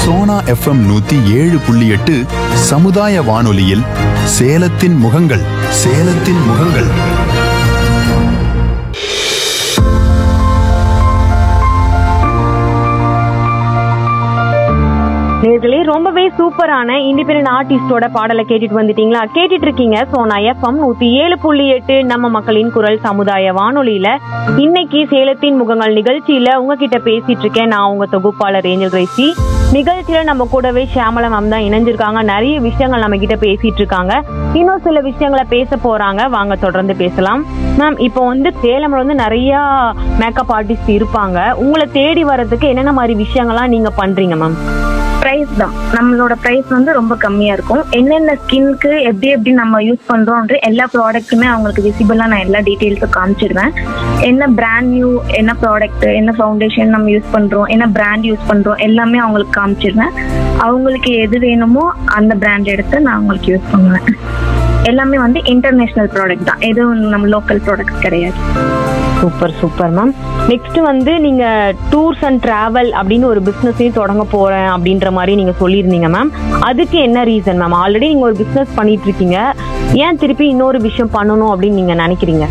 Sona FM நூத்தி ஏழு புள்ளி எட்டு சமுதாய வானொலியில் சேலத்தின் முகங்கள் சேலத்தின் முகங்கள் நேர்களே ரொம்பவே சூப்பரான இண்டிபெண்டன்ட் ஆர்டிஸ்டோட பாடலை கேட்டுட்டு வந்துட்டீங்களா கேட்டுட்டு இருக்கீங்க சோனா எஃப்எம் நூத்தி ஏழு புள்ளி எட்டு நம்ம மக்களின் குரல் சமுதாய வானொலியில இன்னைக்கு சேலத்தின் முகங்கள் நிகழ்ச்சியில உங்ககிட்ட பேசிட்டு இருக்கேன் நான் உங்க தொகுப்பாளர் ஏஞ்சல் கிரேசி நிகழ்ச்சியில நம்ம கூடவே ஷியாமலா மேம் தான் இணைஞ்சிருக்காங்க நிறைய விஷயங்கள் நம்ம கிட்ட பேசிட்டு இருக்காங்க இன்னும் சில விஷயங்களை பேச போறாங்க வாங்க தொடர்ந்து பேசலாம் மேம் இப்போ வந்து சேலம்ல வந்து நிறைய மேக்கப் ஆர்டிஸ்ட் இருப்பாங்க உங்களை தேடி வர்றதுக்கு என்னென்ன மாதிரி விஷயங்கள்லாம் நீங்க பண்றீங்க மேம் பிரைஸ் தான் நம்மளோட பிரைஸ் வந்து ரொம்ப கம்மியா இருக்கும் என்னென்ன ஸ்கின்க்கு எப்படி எப்படி நம்ம யூஸ் பண்றோம்ன்ற எல்லா ப்ராடக்ட்டுமே அவங்களுக்கு விசிபிளா நான் எல்லா டீட்டெயில்ஸும் காமிச்சிடுவேன் என்ன பிராண்ட் நியூ என்ன ப்ராடக்ட் என்ன ஃபவுண்டேஷன் நம்ம யூஸ் பண்றோம் என்ன பிராண்ட் யூஸ் பண்றோம் எல்லாமே அவங்களுக்கு காமிச்சிடுவேன் அவங்களுக்கு எது வேணுமோ அந்த பிராண்ட் எடுத்து நான் அவங்களுக்கு யூஸ் பண்ணுவேன் எல்லாமே வந்து இன்டர்நேஷனல் ப்ராடக்ட் தான் எதுவும் நம்ம லோக்கல் ப்ராடக்ட் கிடையாது சூப்பர் சூப்பர் மேம் நெக்ஸ்ட் வந்து நீங்க டூர்ஸ் அண்ட் டிராவல் அப்படின்னு ஒரு பிசினஸையும் தொடங்க போறேன் அப்படின்ற மாதிரி நீங்க சொல்லியிருந்தீங்க மேம் அதுக்கு என்ன ரீசன் மேம் ஆல்ரெடி நீங்க ஒரு பிசினஸ் பண்ணிட்டு இருக்கீங்க ஏன் திருப்பி இன்னொரு விஷயம் பண்ணணும் அப்படின்னு நீங்க நினைக்கிறீங்க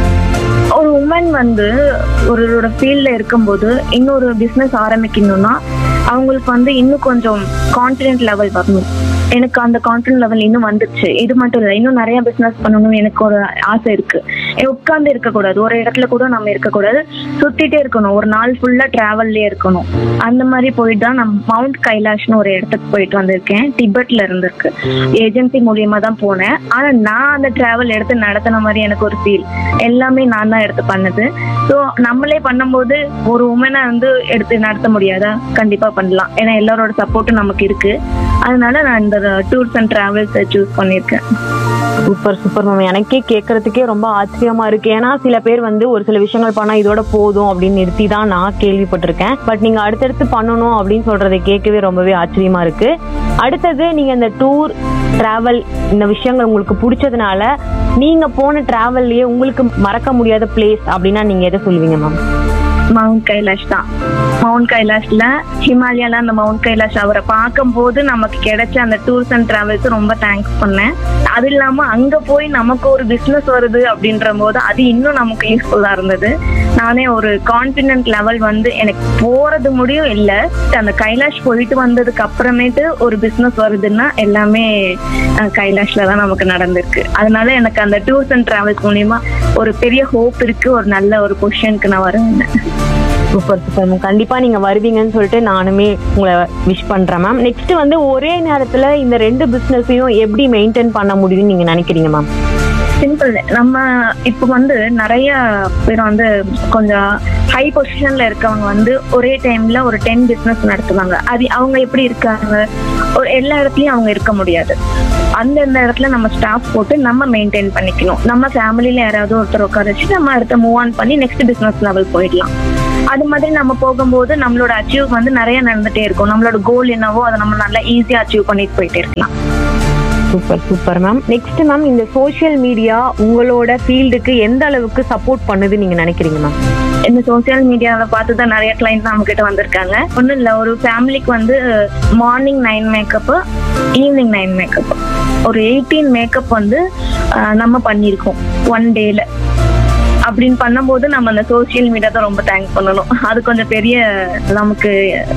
ஒரு உமன் வந்து ஒரு ஃபீல்ட்ல இருக்கும்போது இன்னொரு பிசினஸ் ஆரம்பிக்கணும்னா அவங்களுக்கு வந்து இன்னும் கொஞ்சம் கான்ஃபிடென்ட் லெவல் வரணும் எனக்கு அந்த கான்ஃபிடென்ட் லெவல் இன்னும் வந்துச்சு இது மட்டும் இல்லை இன்னும் நிறைய பிசினஸ் பண்ணணும் எனக்கு ஒரு ஆசை இருக்கு உட்கார்ந்து இருக்கக்கூடாது ஒரு இடத்துல கூட நம்ம இருக்கக்கூடாது சுத்திட்டே இருக்கணும் ஒரு நாள் ஃபுல்லா டிராவல்லே இருக்கணும் அந்த மாதிரி போயிட்டு தான் நான் மவுண்ட் கைலாஷ்னு ஒரு இடத்துக்கு போயிட்டு வந்திருக்கேன் டிபெட்ல இருந்திருக்கு ஏஜென்சி மூலியமா தான் போனேன் ஆனா நான் அந்த டிராவல் எடுத்து நடத்தின மாதிரி எனக்கு ஒரு ஃபீல் எல்லாமே நான் தான் எடுத்து பண்ணது ஸோ நம்மளே பண்ணும்போது ஒரு உமனை வந்து எடுத்து நடத்த முடியாதா கண்டிப்பா பண்ணலாம் ஏன்னா எல்லாரோட சப்போர்ட்டும் நமக்கு இருக்கு அதனால நான் இந்த டூர்ஸ் அண்ட் டிராவல்ஸ் சூஸ் பண்ணியிருக்கேன் சூப்பர் சூப்பர் மேம் எனக்கே கேட்கறதுக்கே ரொம்ப ஆச்சரியமா இருக்கு ஏன்னா சில பேர் வந்து ஒரு சில விஷயங்கள் பண்ணா இதோட போதும் அப்படின்னு நிறுத்தி தான் நான் கேள்விப்பட்டிருக்கேன் பட் நீங்க அடுத்தடுத்து பண்ணணும் அப்படின்னு சொல்றதை கேட்கவே ரொம்பவே ஆச்சரியமா இருக்கு அடுத்தது நீங்க இந்த டூர் டிராவல் இந்த விஷயங்கள் உங்களுக்கு பிடிச்சதுனால நீங்க போன டிராவல்லயே உங்களுக்கு மறக்க முடியாத பிளேஸ் அப்படின்னா நீங்க எதை சொல்லுவீங்க மேம் மவுண்ட் கைலாஷ் தான் மவுண்ட் கைலாஷ்ல ஹிமாலயால அந்த மவுண்ட் கைலாஷ் அவரை பார்க்கும்போது நமக்கு கிடைச்ச அந்த டூர்ஸ் அண்ட் டிராவல்ஸ் ரொம்ப தேங்க்ஸ் பண்ணேன் அது இல்லாம அங்க போய் நமக்கு ஒரு பிசினஸ் வருது அப்படின்ற போது அது இன்னும் நமக்கு யூஸ்ஃபுல்லா இருந்தது நானே ஒரு கான்பிடென்ட் லெவல் வந்து எனக்கு போறது முடியும் இல்ல அந்த கைலாஷ் போயிட்டு வந்ததுக்கு அப்புறமேட்டு ஒரு பிசினஸ் வருதுன்னா எல்லாமே அஹ், கைலாஷ்ல தான் நமக்கு நடந்திருக்கு அதனால எனக்கு அந்த டூர்ஸ் அண்ட் டிராவல்ஸ் மூலியமா ஒரு பெரிய ஹோப் இருக்கு ஒரு நல்ல ஒரு பொசிஷனுக்கு நான் வருவேன் சூப்பர் சூப்பர் மேம் கண்டிப்பா நீங்க வருவீங்கன்னு சொல்லிட்டு நானுமே உங்களை விஷ் பண்றேன் மேம் நெக்ஸ்ட் வந்து ஒரே நேரத்துல இந்த ரெண்டு பிசினஸையும் எப்படி மெயின்டைன் பண்ண முடியும்னு நீங்க நினைக்கிறீங்க மேம் சிம்பிள் நம்ம இப்போ வந்து நிறைய பேர் வந்து கொஞ்சம் ஹை பொசிஷன்ல இருக்கவங்க வந்து ஒரே டைம்ல ஒரு டென் பிசினஸ் நடத்துவாங்க அது அவங்க எப்படி இருக்காங்க ஒரு எல்லா இடத்துலயும் அவங்க இருக்க முடியாது அந்தந்த இடத்துல நம்ம ஸ்டாஃப் போட்டு நம்ம மெயின்டைன் பண்ணிக்கணும் நம்ம ஃபேமிலியில யாராவது ஒருத்தர் உட்கார வச்சு நம்ம அடுத்த மூவ் ஆன் பண்ணி நெக்ஸ்ட் பிசினஸ் லெவல் போயிடலாம் அது மாதிரி நம்ம போகும்போது நம்மளோட அச்சீவ் வந்து நிறைய நடந்துட்டே இருக்கும் நம்மளோட கோல் என்னவோ அதை நம்ம நல்லா ஈஸியா அச்சீவ் பண்ணிட்டு போயிட்டே இருக்கலாம் super super ma'am next ma'am இந்த சோஷியல் மீடியா உங்களோட ஃபீல்டுக்கு எந்த அளவுக்கு சப்போர்ட் பண்ணுது நீங்க நினைக்கிறீங்க மேம் இந்த சோசியல் மீடியாவை பார்த்து தான் நிறைய கிளைண்ட் நம்ம கிட்ட வந்திருக்காங்க ஒன்றும் இல்லை ஒரு ஃபேமிலிக்கு வந்து morning nine makeup evening nine makeup ஒரு எயிட்டீன் மேக்கப் வந்து அஹ், நம்ம பண்ணியிருக்கோம் ஒன் டேல அப்படின்னு பண்ணும்போது நம்ம அந்த சோஷியல் மீடியா தான் ரொம்ப தேங்க் பண்ணணும் அது கொஞ்சம் பெரிய நமக்கு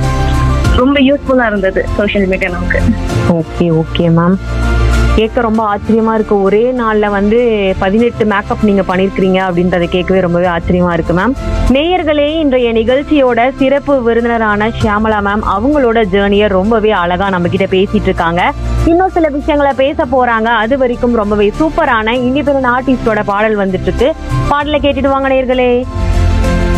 ரொம்ப யூஸ்ஃபுல்லா இருந்தது சோஷியல் மீடியா நமக்கு ஓகே ஓகே மேம் கேட்க ரொம்ப ஆச்சரியமா இருக்கு ஒரே நாள்ல வந்து பதினெட்டு மேக்கப் நீங்க பண்ணிருக்கீங்க அப்படின்றத கேட்கவே ரொம்பவே ஆச்சரியமா இருக்கு மேம் நேயர்களே இன்றைய நிகழ்ச்சியோட சிறப்பு விருந்தினரான ஷியாமலா மேம் அவங்களோட ஜேர்னியை ரொம்பவே அழகா நம்ம கிட்ட பேசிட்டு இருக்காங்க இன்னும் சில விஷயங்களை பேச போறாங்க அது வரைக்கும் ரொம்பவே சூப்பரான இண்டிபெண்டன்ட் ஆர்டிஸ்டோட பாடல் வந்துட்டு இருக்கு பாடலை கேட்டுட்டு வாங்க நேயர்களே